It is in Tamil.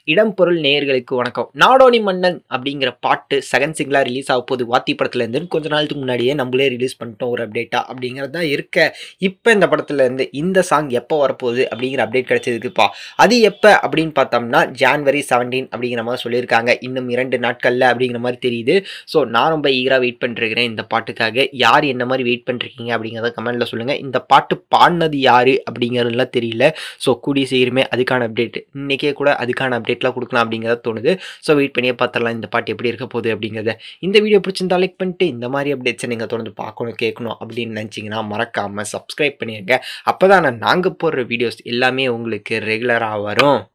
இடம் பொருள் நேயர்களுக்கு வணக்கம் நாடோடி மன்னன் அப்படிங்கிற பாட்டு செகண்ட் சிங்கிளா ரிலீஸ் ஆக போகுது வாத்தி படத்துல இருந்து கொஞ்ச நாளுக்கு முன்னாடியே நம்மளே ரிலீஸ் பண்ணிட்டோம் ஒரு அப்டேட்டா அப்படிங்கிறது தான் இருக்க இப்போ இந்த படத்துல இருந்து இந்த சாங் எப்போ வரப்போகுது அப்படிங்கிற அப்டேட் கிடைச்சதுக்குப்பா அது எப்போ அப்படின்னு பார்த்தோம்னா ஜான்வரி செவன்டீன் அப்படிங்கிற மாதிரி சொல்லியிருக்காங்க இன்னும் இரண்டு நாட்களில் அப்படிங்கிற மாதிரி தெரியுது ஸோ நான் ரொம்ப ஈகராக வெயிட் பண்ணிருக்கிறேன் இந்த பாட்டுக்காக யார் என்ன மாதிரி வெயிட் பண்ணிருக்கீங்க அப்படிங்கிறத கமெண்ட்ல சொல்லுங்கள் இந்த பாட்டு பாடினது யாரு அப்படிங்கிறதுலாம் தெரியல ஸோ கூடிய சீக்கிரமே அதுக்கான அப்டேட் இன்றைக்கே கூட அதுக்கான அப்டேட்லாம் கொடுக்கலாம் அப்படிங்கிறத தோணுது ஸோ வெயிட் பண்ணியே பார்த்துடலாம் இந்த பாட்டு எப்படி இருக்க போகுது அப்படிங்கிறத இந்த வீடியோ பிடிச்சிருந்தா லைக் பண்ணிட்டு இந்த மாதிரி அப்டேட்ஸை நீங்கள் தொடர்ந்து பார்க்கணும் கேட்கணும் அப்படின்னு நினச்சிங்கன்னா மறக்காமல் சப்ஸ்கிரைப் பண்ணிடுங்க அப்போ தான் நாங்கள் போடுற வீடியோஸ் எல்லாமே உங்களுக்கு ரெகுலராக வரும்